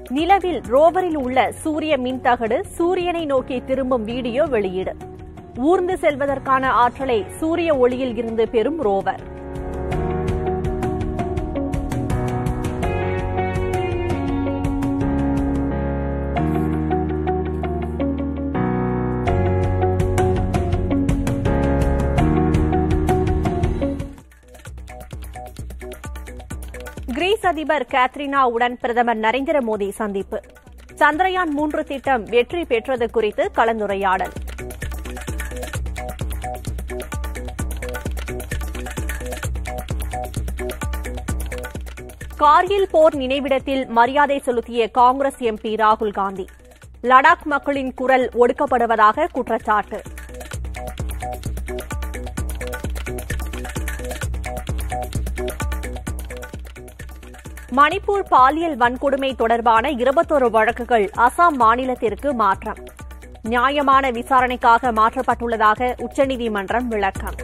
நிலவில் ரோவரில் உள்ள சூரிய மின்தகடு சூரியனை நோக்கி திரும்பும் வீடியோ வெளியீடு ஊர்ந்து செல்வதற்கான ஆற்றலை சூரிய ஒளியில் இருந்து பெறும் ரோவர் கிரீஸ் அதிபர் கேத்ரினாவுடன் பிரதமர் நரேந்திர மோடி சந்திப்பு சந்திரயான் மூன்று திட்டம் வெற்றி பெற்றது குறித்து கலந்துரையாடல் கார்கில் போர் நினைவிடத்தில் மரியாதை செலுத்திய காங்கிரஸ் எம்பி ராகுல் காந்தி லடாக் மக்களின் குரல் ஒடுக்கப்படுவதாக குற்றச்சாட்டு மணிப்பூர் பாலியல் வன்கொடுமை தொடர்பான இருபத்தொரு வழக்குகள் அசாம் மாநிலத்திற்கு மாற்றம் நியாயமான விசாரணைக்காக மாற்றப்பட்டுள்ளதாக உச்சநீதிமன்றம் விளக்கம்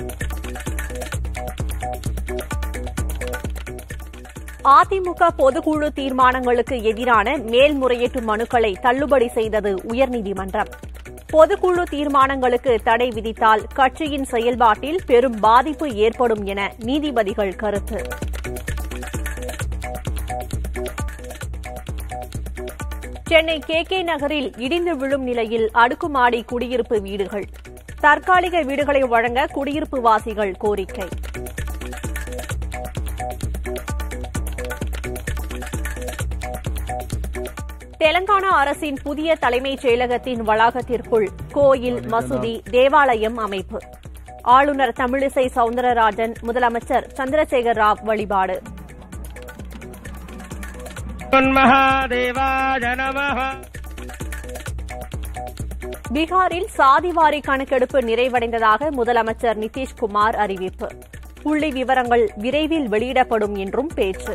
அதிமுக பொதுக்குழு தீர்மானங்களுக்கு எதிரான மேல்முறையீட்டு மனுக்களை தள்ளுபடி செய்தது உயர்நீதிமன்றம் பொதுக்குழு தீர்மானங்களுக்கு தடை விதித்தால் கட்சியின் செயல்பாட்டில் பெரும் பாதிப்பு ஏற்படும் என நீதிபதிகள் கருத்து சென்னை கே கே நகரில் இடிந்து விழும் நிலையில் அடுக்குமாடி குடியிருப்பு வீடுகள் தற்காலிக வீடுகளை வழங்க குடியிருப்பு வாசிகள் கோரிக்கை தெலங்கானா அரசின் புதிய தலைமைச் செயலகத்தின் வளாகத்திற்குள் கோயில் மசூதி தேவாலயம் அமைப்பு ஆளுநர் தமிழிசை சவுந்தரராஜன் முதலமைச்சர் சந்திரசேகர் ராவ் வழிபாடு மகாதேவாய நமः பீகாரில் சாதிவாரி கணக்கெடுப்பு நிறைவடைந்ததாக முதலமைச்சர் நிதிஷ்குமார் அறிவிப்பு புள்ளி விவரங்கள் விரைவில் வெளியிடப்படும் என்றும் பேச்சு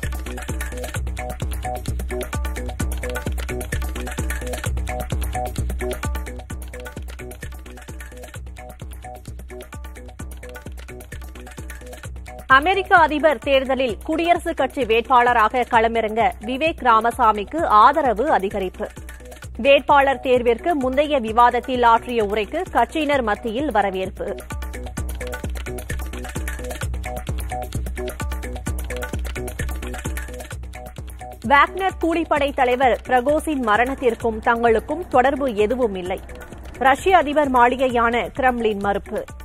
அமெரிக்க அதிபர் தேர்தலில் குடியரசுக் கட்சி வேட்பாளராக களமிறங்க விவேக் ராமசாமிக்கு ஆதரவு அதிகரிப்பு வேட்பாளர் தேர்விற்கு முந்தைய விவாதத்தில் ஆற்றிய உரைக்கு கட்சியினர் மத்தியில் வரவேற்பு வாக்னர் கூலிப்படை தலைவர் பிரகோசின் மரணத்திற்கும் தங்களுக்கும் தொடர்பு எதுவும் இல்லை ரஷ்ய அதிபர் மாளிகையான கிரெம்லின் மறுப்பு